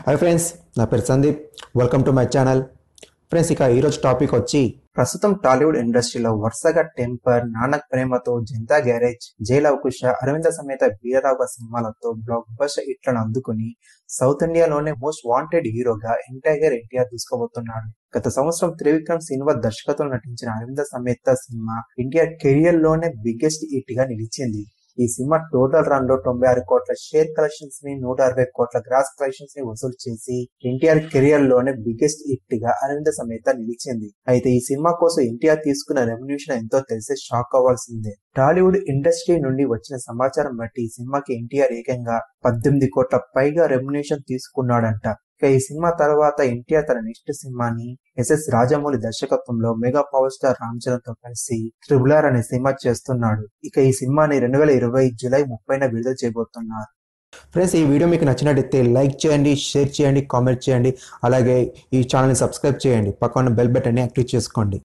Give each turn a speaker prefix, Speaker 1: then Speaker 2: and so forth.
Speaker 1: hi friends నా పేరు Sandeep welcome to my channel friends ఇక ఈరోజు టాపిక్ వచ్చి ప్రస్తుతం టాలీవుడ్ ఇండస్ట్రీలో వరుసగా టెంపర్ నానక్ ప్రేమతో జనతా గ్యారేజ్ జైల్ అవకుశ అరవింద సమేత వీరరాఘవ సినిమాలతో బ్లాక్ బస్టర్ హిట్లను అందుకుని సౌత్ ఇండియాలోనే మోస్ట్ వాంటెడ్ హీరోగా ఎంటైగర్ ఎన్టీఆర్ దూసుకోబోతున్నాడు గత సంవత్సరం త్రివిక్రమ్ శ్రీనివాస్ దర్శకత్వం నటించిన అరవింద సమేత సినిమా ఎన్టీఆర్ కెరియర్ లోనే బిగ్గెస్ట్ హిట్ గా నిలిచింది ఈ సినిమా టోటల్ రన్ లో తొంభై ఆరు కోట్ల షేర్ కలెక్షన్స్ ని నూట అరవై కోట్ల గ్రాస్ కలెక్షన్స్ ని వసూలు చేసి ఎన్టీఆర్ కెరియర్ లోనే బిగ్గెస్ట్ హిట్ గా అరవింద సమేత నిలిచింది అయితే ఈ సినిమా కోసం ఎన్టీఆర్ తీసుకున్న రెవల్యూషన్ ఎంతో తెలిసే షాక్ అవ్వాల్సిందే టాలీవుడ్ ఇండస్ట్రీ నుండి వచ్చిన సమాచారం బట్టి ఈ సినిమాకి ఎన్టీఆర్ ఏకంగా పద్దెనిమిది కోట్ల పైగా రెమ్యునేషన్ తీసుకున్నాడంట ఇక ఈ సినిమా తర్వాత ఎన్టీఆర్ తన నెక్స్ట్ సినిమాని ఎస్ఎస్ రాజమౌళి దర్శకత్వంలో mega power star Ram Charan తో కలిసి ట్రిబులార్ అనే సినిమా చేస్తున్నాడు ఇక ఈ సినిమాని రెండు వేల ఇరవై జూలై ముప్పైన విడుదల చేయబోతున్నారు ఫ్రెండ్స్ ఈ వీడియో మీకు నచ్చినట్టయితే లైక్ చేయండి షేర్ చేయండి కామెంట్ చేయండి అలాగే ఈ ఛానల్ని సబ్స్క్రైబ్ చేయండి పక్కన బెల్ బటన్ని యాక్టివ్ చేసుకోండి